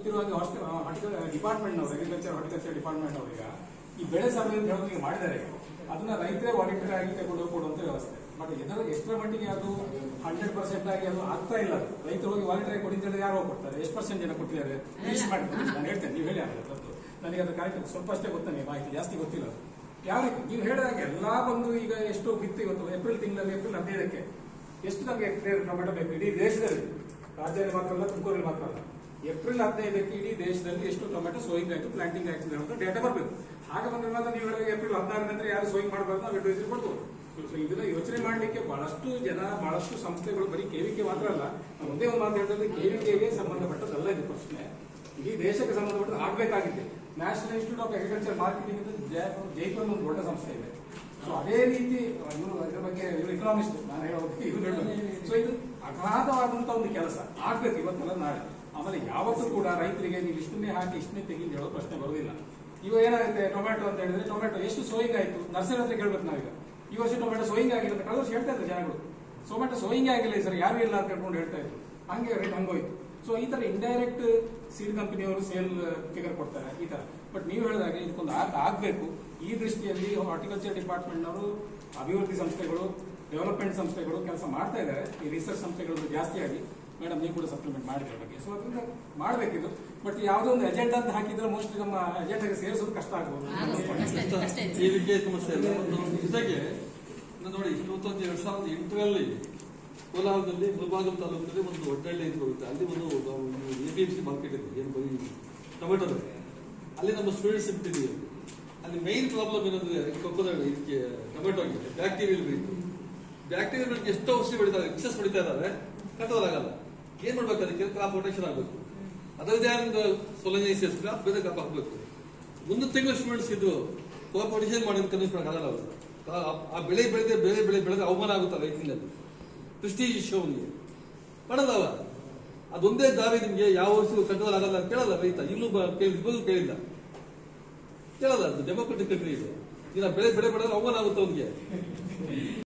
ಗೊತ್ತಿರುವ ಹಾಗೆ ಡಿಪಾರ್ಟ್ಮೆಂಟ್ ನವರು ಅಗ್ರಿಕಲ್ಚರ್ ಹಾರ್ಟಿಕಲ್ಚರ್ ಡಿಪಾರ್ಟ್ಮೆಂಟ್ ಅವರೀಗ ಈ ಬೆಳೆ ಸರ್ವೆ ಅಂತ ಹೇಳೋದು ಈಗ ಮಾಡಿದ್ದಾರೆ ಅದನ್ನ ರೈತರೇ ವಾಲಂಟಿಯರ್ ಆಗಿ ತಗೊಂಡು ಹೋಗಿ ಕೊಡುವಂತ ವ್ಯವಸ್ಥೆ ಬಟ್ ಇದರ ಎಷ್ಟರ ಮಟ್ಟಿಗೆ ಅದು ಹಂಡ್ರೆಡ್ ಪರ್ಸೆಂಟ್ ಆಗಿ ಅದು ಆಗ್ತಾ ಇಲ್ಲ ಅದು. ರೈತರು ಹೋಗಿ ವಾಲಂಟಿಯರ್ ಕೊಡಿ ಅಂತ ಹೇಳಿದ್ರೆ ಯಾರು ಹೋಗಿ ಕೊಡ್ತಾರೆ ಎಷ್ಟು ಪರ್ಸೆಂಟ್ ಜನ ಕೊಟ್ಟಿದ್ದಾರೆ ಲೀಸ್ಟ್ ಮಾಡಿ ನಾನು ಹೇಳ್ತೇನೆ ನೀವು ಹೇಳಿ ಆಗಲ್ಲ ಗೊತ್ತು ನನಗೆ ಅದು ಕಾರ್ಯಕ್ರಮ ಸ್ವಲ್ಪ ಅಷ್ಟೇ ಗೊತ್ತ ನೀವು ಮಾಹಿತಿ ಜಾಸ್ತಿ ಗೊತ್ತಿಲ್ಲ ಅದು. ಯಾವ ರೀತಿ ನೀವು ಹೇಳಿದಾಗ ಎಲ್ಲಾ ಬಂದು ಈಗ ಎಷ್ಟು ಬಿತ್ತು ಇವತ್ತು ಏಪ್ರಿಲ್ ತಿಂಗಳಲ್ಲಿ ಏಪ್ರಿಲ್ ಹದಿನೈದಕ್ಕೆ ಎಷ್ಟು ನಮಗೆ ಹೆಕ್ಟೇರ್ ಟೊಮೆಟೊ ಬೇಕು ಇಡೀ ದೇಶದಲ್ಲಿ ರಾಜ್ಯದಲ್ಲಿ ಮಾತ್ರ ಅಲ್ಲ ತುಮಕೂರಲ್ಲಿ ಮಾತ್ರ ಅಲ್ಲ ಏಪ್ರಿಲ್ ಹದಿನೈದಕ್ಕೆ ಇಡೀ ದೇಶದಲ್ಲಿ ಎಷ್ಟು ಟೊಮೆಟೊ ಸೋಯಿಂಗ್ ಆಯ್ತು ಪ್ಲಾಂಟಿಂಗ್ ಆಯ್ತು ಅಂತ ಡೇಟಾ ಬರಬೇಕು ಹಾಗೆ ಬಂದ್ರೆ ಮಾತ್ರ ನೀವು ಹೇಳಿದಾಗ ಏಪ್ರಿಲ್ ಹದಿನಾರು ನಂತರ ಯಾರು ಸೋಯಿಂಗ್ ಮಾಡಬಾರ್ದು ನಾವು ಅಡ್ವೈಸರಿ ಕೊಡ್ಬೋದು ಸೊ ಇದನ್ನ ಯೋಚನೆ ಮಾಡಲಿಕ್ಕೆ ಬಹಳಷ್ಟು ಜನ ಬಹಳಷ್ಟು ಸಂಸ್ಥೆಗಳು ಬರೀ ಕೆವಿಕೆ ಮಾತ್ರ ಅಲ್ಲ ನಾನು ಒಂದೇ ಒಂದು ಮಾತು ಹೇಳಿದ್ರೆ ಕೆವಿಕೆಗೆ ಸಂಬಂಧಪಟ್ಟದಲ್ಲ ಇದು ಪ್ರಶ್ನೆ ಇಡೀ ದೇಶಕ್ಕೆ ಸಂಬಂಧಪಟ್ಟದ್ದು ಆಗ್ಬೇಕಾಗಿದೆ national institute of agriculture marketing ಅಂತ ಜೈಪುರ ಒಂದು ದೊಡ್ಡ ಸಂಸ್ಥೆ ಇದೆ ಸೊ ಅದೇ ರೀತಿ ಇವರು ಇದ್ರ ಬಗ್ಗೆ ಇವರು ಇಕನಾಮಿಸ್ಟ್ ನಾನು ಹೇಳೋದು ಇವರು ಸೊ ಇದು ಅಗಾಧವಾದಂತ ಒಂದು ಕೆಲಸ ಆಗ್ಬೇಕು ಇವತ್ತಲ್ಲ ನಾಳೆ ಆಮೇಲೆ ಯಾವತ್ತೂ ಕೂಡ ರೈತರಿಗೆ ನೀವು ಇಷ್ಟನ್ನೇ ಹಾಕಿ ಇಷ್ಟನ್ನೇ ತೆಗಿ ಅಂತ ಹೇಳೋ ಪ್ರಶ್ನೆ ಬರೋದಿಲ್ಲ ಇವಾಗ ಏನಾಗುತ್ತೆ ಟೊಮೆಟೊ ಅಂತ ಹೇಳಿದ್ರೆ ಟೊಮೆಟೊ ಎಷ್ಟು ಸೋಯಿಂಗ್ ಆಯ್ತು ನರ್ಸರಿ ಹತ್ರ ಕೇಳ್ಬೇಕು ನಾವೀಗ ಈ ವರ್ಷ ಟೊಮೆಟೊ ಸೋಯಿಂಗ್ ಆಗಿಲ್ಲ ಅಂತ ಕಳೆದ ವರ್ಷ ಹೇಳ್ತಾ ಇದ್ದಾರೆ ಜನಗಳು ಟೊಮೆಟೊ ಸೋಯಿಂಗ್ ಆಗಿಲ್ಲ ಸರ್ ಯಾರು ಇಲ್ಲ ಅಂತ ಹೇಳ್ಕೊಂಡು ಹೇಳ್ತಾ ಇದ್ರು ಹಂಗೆ ರೇಟ್ ಹಂಗೋಯ್ತು ಸೊ ಈ ತರ ಇಂಡೈರೆಕ್ಟ್ ಸೀಡ್ ಕಂಪನಿಯವರು ಸೇಲ್ ಫಿಗರ್ ಕೊಡ್ತಾರೆ ಈ ತರ ಬಟ್ ನೀವು ಹೇಳಿದಾಗ ಇದಕ್ಕೊಂದು ಆಪ್ ಆಗ್ಬೇಕು ಈ ದೃಷ್ಟಿಯಲ್ಲಿ ಹಾರ್ಟಿಕಲ್ಚರ್ ಡಿಪಾರ್ಟ್ಮೆಂಟ್ ನವರು ಅಭಿವೃದ್ಧಿ ಸಂಸ್ಥೆಗಳು ಡೆವಲಪ್ಮೆಂಟ್ ಸಂಸ್ಥೆಗಳು ಕೆಲಸ ಮಾಡ್ತಾ ಇದ್ದಾರೆ ಈ ರಿಸರ್ಚ್ ಸಂಸ್ಥೆಗಳು ಜಾಸ್ತಿ ಆಗಿ ಮೇಡಮ್ ನೀವು ಕೂಡ ಸಪ್ಲಿಮೆಂಟ್ ಮಾಡಿದ್ರ ಬಗ್ಗೆ ಸೊ ಅದರಿಂದ ಮಾಡ್ಬೇಕಿದು ಬಟ್ ಯಾವುದೋ ಒಂದು ಎಜೆಂಡಾ ಅಂತ ಹಾಕಿದ್ರೆ ಮೋಸ್ಟ್ಲಿ ನಮ್ಮ ಎಜೆಂಡಾಗೆ ಸೇರಿಸೋದು ಕಷ್ಟ ಆಗ್ಬೋದು ಅಷ್ಟೇ, ಅಷ್ಟೇ. ಈ ರೀತಿಯ ಸಮಸ್ಯೆ ಇಲ್ಲ ಒಂದು ಜೊತೆಗೆ ಇನ್ನು ನೋಡಿ ಇವತ್ತೊಂದು ಎರಡ್ ಸಾವಿರದ ಎಂಟರಲ್ಲಿ ಕೋಲಾರದಲ್ಲಿ ಮುಳಬಾಗಿಲು ತಾಲೂಕಿನಲ್ಲಿ ಒಂದು ಒಡ್ಡಳ್ಳಿ ಅಂತ ಬರುತ್ತೆ ಅಲ್ಲಿ ಒಂದು A P M C market ಇದೆ ಏನು ಬರೀ ಟೊಮೆಟೊ ಅಲ್ಲಿ ನಮ್ಮ ಸ್ಟೂಡೆಂಟ್ಸ್ ಇಟ್ಟಿದ್ದೀವಿ ಅಲ್ಲಿ ಮೈನ್ ಪ್ರಾಬ್ಲಮ್ ಏನಂದ್ರೆ ಕೊಕ್ಕದ ಇದಕ್ಕೆ ಟೊಮೆಟೊಗೆ ಬ್ಯಾಕ್ಟೀರಿಯಲ್ ಬೆಳೀತು ಬ್ಯಾಕ್ಟೀರಿಯಲ್ ಬೆಳೆದು ಎಷ್ಟೋ ಔಷಧಿ ಬೆಳೀತಾರೆ ಎಕ್ಸಸ್ ಬೆಳೀತಾ ಇದ್ದಾರೆ ಕಂಟ್ರೋಲ್ ಆಗಲ್ಲ ಏನ್ ಮಾಡ್ಬೇಕು ಅದಕ್ಕೆ ಕ್ರಾಪ್ ಪ್ರೊಟೆಕ್ಷನ್ ಆಗಬೇಕು ಅದರದ್ದೇ ಒಂದು ಸೊಲನೈಸಿಸ್ ಕ್ರಾಪ್ ಬೇರೆ ಕ್ರಾಪ್ ಹಾಕ್ಬೇಕು ಮುಂದೆ ತಿಂಗಳು ಸ್ಟೂಡೆಂಟ್ಸ್ ಇದ್ರು ಕ್ರಾಪ್ ಪ್ರೊಟೆಕ್ಷನ್ ಮಾಡಿ ಅಂತ ಕನ್ವಿನ್ಸ್ ಆಗಲ್ಲ ಅವರು ಆ- ಆ ಬೆಳೆ ಬೆಳೆದ್ರೆ ಬೇರೆ ಬೆಳೆ ಬೆಳೆದ್ರೆ ಅವಮಾನ ಆಗುತ್ತೆ ರೈತನಿಗೆ ಅದು ಪ್ರೆಸ್ಟೀಜ್ ಇಶ್ಯೂ ಅವನಿಗೆ ಮಾಡಲ್ಲ ಅವ ಅದೊಂದೇ ದಾರಿ ನಿಮ್ಗೆ ಯಾವ ವರ್ಷ ಕಂಟ್ರೋಲ್ ಆಗಲ್ಲ ಅಂತ ಕೇಳಲ್ಲ ರೈತ ಇಲ್ಲೂ ಬ- ಕೇಳಿ- ಇಬ್ಬರು ಕೇಳಿಲ್ಲ ಕೇಳಲ್ಲ ಅದು ಡೆಮೋಕ್ರೆಟಿಕ್ ಕಂಟ್ರಿ ಇದು ಈಗ ಬೆಳೆ ಬೆಳೆ ಬೆಳೆದ್ರೆ ಅವಮಾನ ಆಗುತ್ತೆ ಅವನಿಗೆ